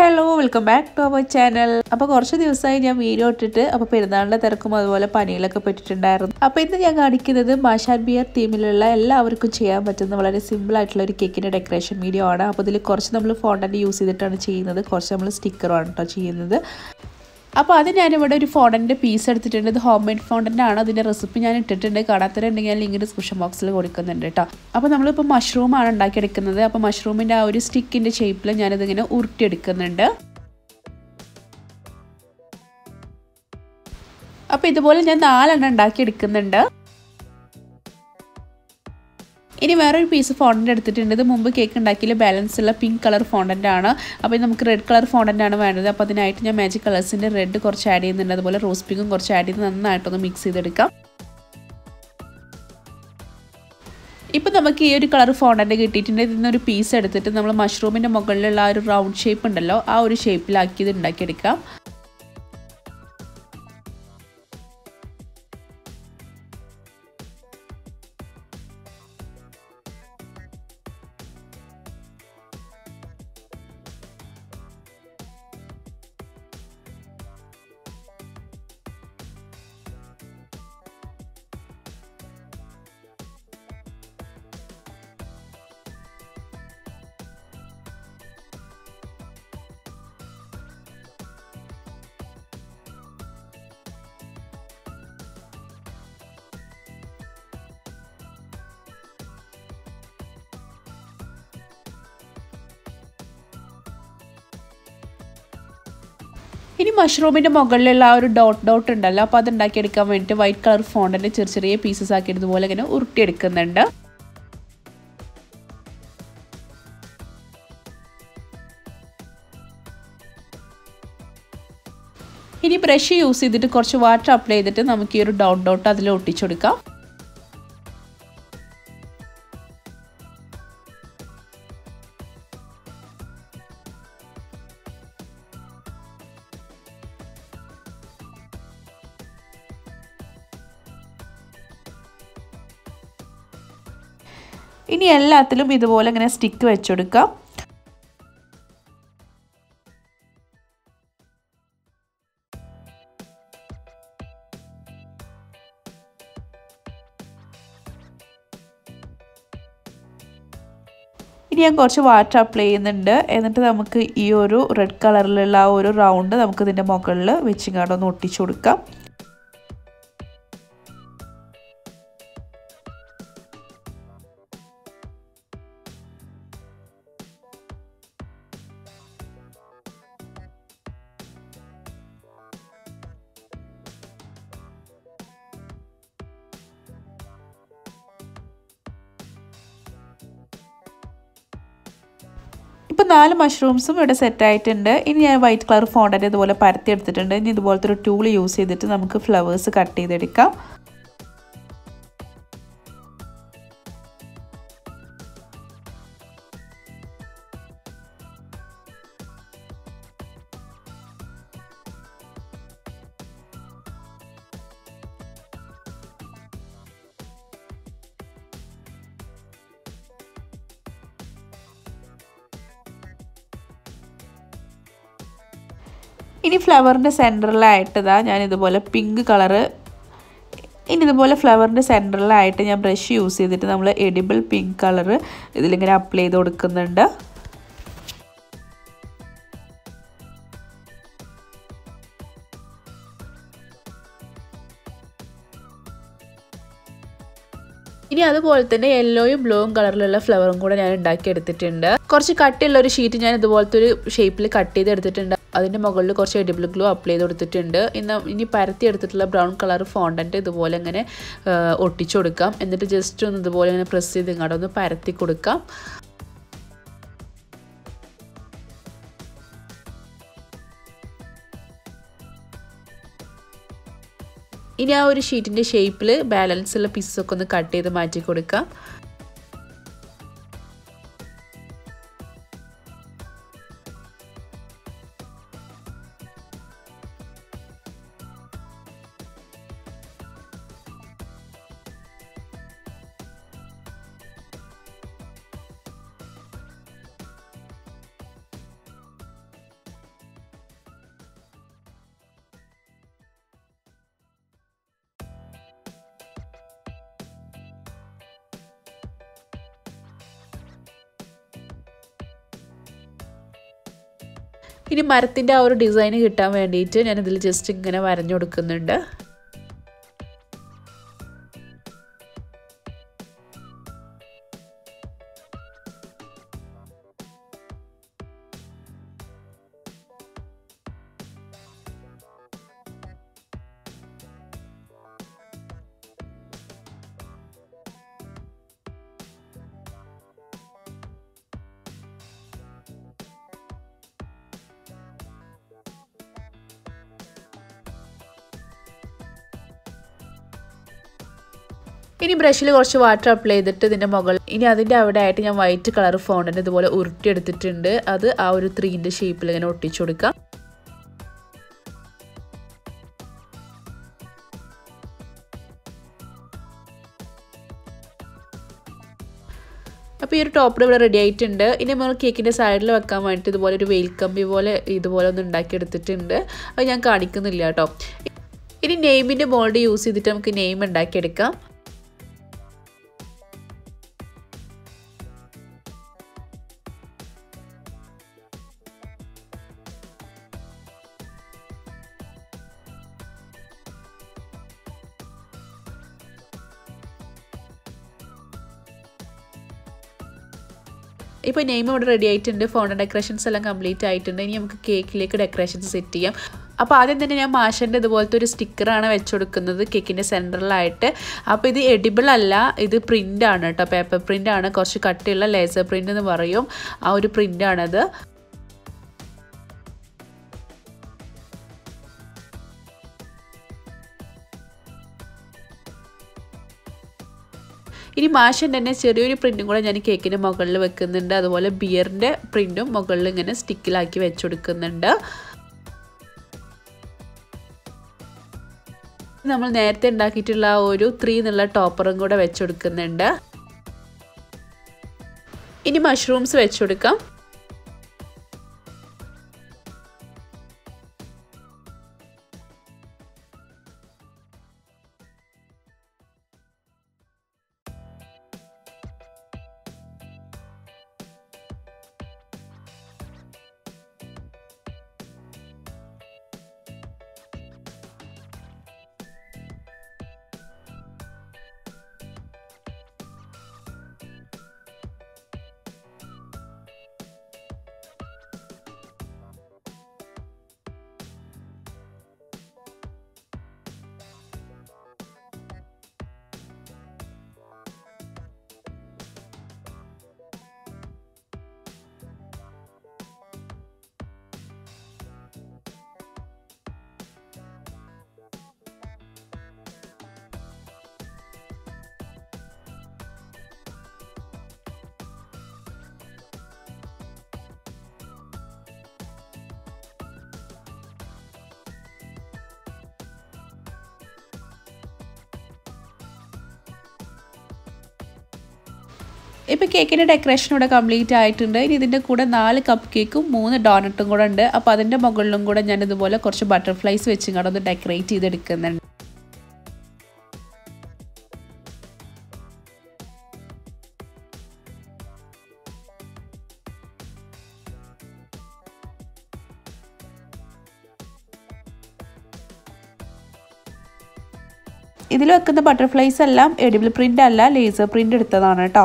hello welcome back to our channel അപ്പോൾ കുറച്ച് ദിവസമായി ഞാൻ വീഡിയോ ഇട്ടിട്ട് അപ്പോൾ പെരുന്നാളിൻ്റെ തിരക്കും അതുപോലെ പനികളൊക്കെ പറ്റിയിട്ടുണ്ടായിരുന്നു അപ്പോൾ ഇന്ന് ഞാൻ കാണിക്കുന്നത് മാഷാൻ ബിയർ തീമിലുള്ള എല്ലാവർക്കും ചെയ്യാൻ പറ്റുന്ന വളരെ സിമ്പിൾ ആയിട്ടുള്ള ഒരു കേക്കിൻ്റെ ഡെക്കറേഷൻ വീഡിയോ ആണ് അപ്പോൾ ഇതിൽ കുറച്ച് നമ്മൾ ഫോണ്ടൻറ്റ് യൂസ് ചെയ്തിട്ടാണ് ചെയ്യുന്നത് കുറച്ച് നമ്മൾ സ്റ്റിക്കറാണ് കേട്ടോ ചെയ്യുന്നത് അപ്പോൾ അത് ഞാനിവിടെ ഒരു ഫോണ്ടൻ്റെ പീസ് എടുത്തിട്ടുണ്ട് ഇത് ഹോം മെയ്ഡ് ഫോണ്ടൻ്റ് ആണ് അതിൻ്റെ റെസിപ്പി ഞാൻ ഇട്ടിട്ടുണ്ട് കാണാത്തവരുണ്ടെങ്കിൽ ഞാൻ ലിങ്ക് ഡിസ്ക്രിപ്ഷൻ ബോക്സിൽ കൊടുക്കുന്നുണ്ട് കേട്ടോ അപ്പോൾ നമ്മളിപ്പോൾ മഷ്റൂമാണ് ഉണ്ടാക്കിയെടുക്കുന്നത് അപ്പോൾ മഷ്റൂമിൻ്റെ ആ ഒരു സ്റ്റിക്കിൻ്റെ ഷേപ്പിൽ ഞാനിതിങ്ങനെ ഉരുട്ടിയെടുക്കുന്നുണ്ട് അപ്പോൾ ഇതുപോലെ ഞാൻ നാലെണ്ണം ഉണ്ടാക്കിയെടുക്കുന്നുണ്ട് ഇനി വേറൊരു പീസ് ഫോണ്ടൻ്റ് എടുത്തിട്ടുണ്ട് ഇത് മുമ്പ് കേക്ക് ഉണ്ടാക്കിയതിൽ ബാലൻസ് ഉള്ള പിങ്ക് കളർ ഫോണ്ടൻ്റ് ആണ് അപ്പോൾ നമുക്ക് റെഡ് കളർ ഫോണ്ടൻ്റ് ആണ് വേണ്ടത് അപ്പോൾ അതിനായിട്ട് ഞാൻ മാജിക് കളേഴ്സിൻ്റെ റെഡ് കുറച്ച് ആഡ് ചെയ്യുന്നുണ്ട് അതുപോലെ റോസ് പിങ്കും കുറച്ച് ആഡ് ചെയ്ത് നന്നായിട്ടൊന്ന് മിക്സ് ചെയ്തെടുക്കാം ഇപ്പം നമുക്ക് ഈ ഒരു കളർ ഫോണ്ടൻ്റ് കിട്ടിയിട്ടുണ്ട് ഇതിൽ നിന്നൊരു പീസ് എടുത്തിട്ട് നമ്മൾ മഷ്റൂമിൻ്റെ മുകളിലുള്ള ആ ഒരു റൗണ്ട് ഷേപ്പ് ഉണ്ടല്ലോ ആ ഒരു ഷേപ്പിലാക്കി ഇത് ഉണ്ടാക്കിയെടുക്കാം ഇനി മഷ്റൂമിൻ്റെ മുകളിലുള്ള ആ ഒരു ഡോട്ട് ഡോട്ട് ഉണ്ടല്ലോ അപ്പോൾ അത് ഉണ്ടാക്കിയെടുക്കാൻ വേണ്ടിയിട്ട് വൈറ്റ് കളർ ഫോണ്ടിൻ്റെ ചെറിയ ചെറിയ പീസസ് ആക്കി ഇതുപോലെ ഇങ്ങനെ ഉരുട്ടിയെടുക്കുന്നുണ്ട് ഇനി ബ്രഷ് യൂസ് ചെയ്തിട്ട് കുറച്ച് വാട്ടർ അപ്ലൈ ചെയ്തിട്ട് നമുക്ക് ഈ ഒരു ഡോട്ട് ഡോട്ട് അതിൽ ഒട്ടിച്ചെടുക്കാം ഇനി എല്ലാത്തിലും ഇതുപോലെ ഇങ്ങനെ സ്റ്റിക്ക് വെച്ചെടുക്കാം ഇനി ഞാൻ കുറച്ച് വാട്ടർ അപ്ലൈ ചെയ്യുന്നുണ്ട് എന്നിട്ട് നമുക്ക് ഈ ഒരു റെഡ് കളറിലുള്ള ആ ഒരു റൗണ്ട് നമുക്ക് ഇതിൻ്റെ മുകളിൽ വെച്ചിങ്ങാണ്ടൊന്ന് ഒട്ടിച്ചു കൊടുക്കാം ഇപ്പോൾ നാല് മഷ്റൂംസും ഇവിടെ സെറ്റ് ആയിട്ടുണ്ട് ഇനി ഞാൻ വൈറ്റ് കളർ ഫോണ്ടൻ്റ് ഇതുപോലെ പരത്തി എടുത്തിട്ടുണ്ട് ഇനി ഇതുപോലത്തെ ഒരു ടൂൾ യൂസ് ചെയ്തിട്ട് നമുക്ക് ഫ്ലവേഴ്സ് കട്ട് ചെയ്തെടുക്കാം ഇനി ഫ്ലവറിൻ്റെ സെൻറ്ററിലായിട്ട് ഇതാ ഞാൻ ഇതുപോലെ പിങ്ക് കളറ് ഇനി ഇതുപോലെ ഫ്ലവറിൻ്റെ സെൻറ്ററിലായിട്ട് ഞാൻ ബ്രഷ് യൂസ് ചെയ്തിട്ട് നമ്മൾ എഡിബിൾ പിങ്ക് കളറ് ഇതിലിങ്ങനെ അപ്ലൈ ചെയ്ത് കൊടുക്കുന്നുണ്ട് ഇനി അതുപോലെ തന്നെ യെല്ലോയും ബ്ലൂവും കളറിലുള്ള ഫ്ലവറും കൂടെ ഞാൻ ഉണ്ടാക്കി എടുത്തിട്ടുണ്ട് കുറച്ച് കട്ടിയുള്ള ഒരു ഷീറ്റ് ഞാൻ ഇതുപോലത്തെ ഒരു ഷേപ്പിൽ കട്ട് ചെയ്ത് എടുത്തിട്ടുണ്ട് അതിൻ്റെ മുകളിൽ കുറച്ച് എഡിബിൾ ഗ്ലൂ അപ്ലൈ ചെയ്ത് കൊടുത്തിട്ടുണ്ട് ഇന്ന് ഇനി പരത്തി എടുത്തിട്ടുള്ള ബ്രൗൺ കളർ ഫോണ്ടൻറ്റ് ഇതുപോലെ ഇങ്ങനെ ഒട്ടിച്ചു കൊടുക്കാം എന്നിട്ട് ജസ്റ്റ് ഒന്ന് ഇതുപോലെ ഇങ്ങനെ പ്രസ് ചെയ്ത് ഇങ്ങോട്ട് ഒന്ന് പരത്തി കൊടുക്കാം ഇനി ആ ഒരു ഷീറ്റിൻ്റെ ഷേപ്പിൽ ബാലൻസ് ഉള്ള പീസൊക്കെ ഒന്ന് കട്ട് ചെയ്ത് മാറ്റി കൊടുക്കാം ഇനി മരത്തിൻ്റെ ആ ഒരു ഡിസൈൻ കിട്ടാൻ വേണ്ടിയിട്ട് ഞാനിതിൽ ജസ്റ്റ് ഇങ്ങനെ വരഞ്ഞു കൊടുക്കുന്നുണ്ട് ഇനി ബ്രഷിൽ കുറച്ച് വാട്ടർ അപ്ലൈ ചെയ്തിട്ട് ഇതിൻ്റെ മുകളിൽ ഇനി അതിൻ്റെ അവിടെ ആയിട്ട് ഞാൻ വൈറ്റ് കളർ ഫോണ്ടിന് ഇതുപോലെ ഉരുട്ടിയെടുത്തിട്ടുണ്ട് അത് ആ ഒരു ത്രീൻ്റെ ഷേപ്പിൽ ഇങ്ങനെ ഒട്ടിച്ചു കൊടുക്കാം അപ്പോൾ ഈ ഒരു ടോപ്പർ ഇവിടെ റെഡി ആയിട്ടുണ്ട് ഇനി നമ്മൾ കേക്കിൻ്റെ സൈഡിൽ വെക്കാൻ വേണ്ടിയിട്ട് ഇതുപോലെ ഒരു വെയിൽ കമ്പി പോലെ ഇതുപോലെ ഒന്ന് ഉണ്ടാക്കിയെടുത്തിട്ടുണ്ട് അത് ഞാൻ കാണിക്കുന്നില്ല കേട്ടോ ഇനി നെയിമിൻ്റെ മോൾഡ് യൂസ് ചെയ്തിട്ട് നമുക്ക് നെയിം ഉണ്ടാക്കിയെടുക്കാം ഇപ്പോൾ നെയിം ഇവിടെ റെഡി ആയിട്ടുണ്ട് ഫോൺ ഡെക്കറേഷൻസ് എല്ലാം കംപ്ലീറ്റ് ആയിട്ടുണ്ട് ഇനി നമുക്ക് കേക്കിലേക്ക് ഡെക്കറേഷൻസ് സെറ്റ് ചെയ്യാം അപ്പോൾ ആദ്യം തന്നെ ഞാൻ മാഷൻ്റെ ഇതുപോലത്തെ ഒരു സ്റ്റിക്കറാണ് വെച്ച് കൊടുക്കുന്നത് കേക്കിൻ്റെ സെൻറ്ററിലായിട്ട് അപ്പോൾ ഇത് എഡിബിൾ അല്ല ഇത് പ്രിൻ്റ് ആണ് കേട്ടോ പേപ്പർ പ്രിൻ്റ് ആണ് കുറച്ച് കട്ടിയുള്ള ലേസർ പ്രിൻ്റ് എന്ന് പറയും ആ ഒരു പ്രിൻ്റാണത് ഇനി മാഷിൻ്റെ തന്നെ ചെറിയൊരു പ്രിൻറ്റും കൂടെ ഞാൻ കേക്കിൻ്റെ മുകളിൽ വെക്കുന്നുണ്ട് അതുപോലെ ബിയറിൻ്റെ പ്രിൻറ്റും മുകളിൽ ഇങ്ങനെ സ്റ്റിക്കിലാക്കി വെച്ച് കൊടുക്കുന്നുണ്ട് നമ്മൾ നേരത്തെ ഉണ്ടാക്കിയിട്ടുള്ള ആ ഒരു ത്രീ എന്നുള്ള ടോപ്പറും കൂടെ വെച്ച് കൊടുക്കുന്നുണ്ട് ഇനി മഷ്റൂംസ് വെച്ച് കൊടുക്കാം ഇപ്പോൾ കേക്കിൻ്റെ ഡെക്കറേഷൻ ഇവിടെ കംപ്ലീറ്റ് ആയിട്ടുണ്ട് ഇനി ഇതിൻ്റെ കൂടെ നാല് കപ്പ് കേക്കും മൂന്ന് ഡോണട്ടും കൂടെ ഉണ്ട് അപ്പോൾ അതിൻ്റെ മുകളിലും കൂടെ ഞാൻ ഇതുപോലെ കുറച്ച് ബട്ടർഫ്ലൈസ് വെച്ചും കൂടെ ഒന്ന് ഡെക്കറേറ്റ് ചെയ്തെടുക്കുന്നുണ്ട് ഇതിൽ വെക്കുന്ന ബട്ടർഫ്ലൈസ് എല്ലാം എഡിബിൾ പ്രിൻ്റ് അല്ല ലേസർ പ്രിൻ്റ് എടുത്തതാണ് കേട്ടോ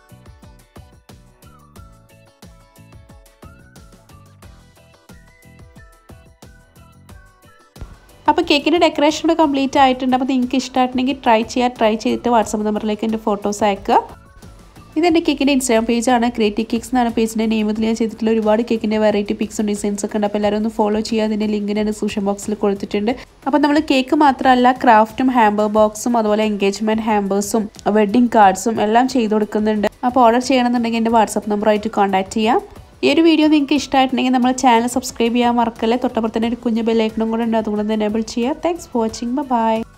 അപ്പോൾ കേക്കിൻ്റെ ഡെക്കറേഷൻ കൂടെ കംപ്ലീറ്റ് ആയിട്ടുണ്ട് അപ്പോൾ നിങ്ങൾക്ക് ഇഷ്ടമായിട്ടുണ്ടെങ്കിൽ ട്രൈ ചെയ്യുക ട്രൈ ചെയ്തിട്ട് വാട്സപ്പ് നമ്പറിലേക്ക് എൻ്റെ ഫോട്ടോസ് അയക്കുക ഇതെൻ്റെ കേക്കിൻ്റെ ഇൻസ്റ്റാഗ്രാം പേജാണ് ക്രിയേറ്റീവ് കേക്സ് എന്നാണ് പേജിൻ്റെ നെയിം ഇതിൽ ഞാൻ ചെയ്തിട്ടുള്ള ഒരുപാട് കേക്കിൻ്റെ വെറൈറ്റി പിക്സും ഡിസൈൻസ് ഒക്കെ ഉണ്ട് അപ്പോൾ എല്ലാവരും ഒന്ന് ഫോളോ ചെയ്യുക അതിൻ്റെ ലിങ്ക് ഞാൻ ഡിസ്ക്രിപ്ഷൻ ബോക്സിൽ കൊടുത്തിട്ടുണ്ട് അപ്പോൾ നമ്മൾ കേക്ക് മാത്രമല്ല ക്രാഫ്റ്റും ഹാമ്പർ ബോക്സും അതുപോലെ എൻഗേജ്മെൻറ്റ് ഹാമ്പേഴ്സും വെഡ്ഡിങ് കാർഡ്സും എല്ലാം ചെയ്ത് കൊടുക്കുന്നുണ്ട് അപ്പോൾ ഓർഡർ ചെയ്യണമെന്നുണ്ടെങ്കിൽ എൻ്റെ വാട്സപ്പ് നമ്പറായിട്ട് കോൺടാക്ട് ചെയ്യാം ഈ ഒരു വീഡിയോ നിങ്ങൾക്ക് ഇഷ്ടമായിട്ടുണ്ടെങ്കിൽ നമ്മൾ ചാനൽ സബ്സ്ക്രൈബ് ചെയ്യാൻ മറക്കല്ലേ തൊട്ടപ്പുറത്ത് തന്നെ ഒരു കുഞ്ഞു ബെല്ലൈക്കണും കൂടെ ഉണ്ട് അതുകൊണ്ട് തന്നെ എനേബിൾ ചെയ്യുക താങ്ക്സ് ഫോർ വാച്ചിങ് ബൈ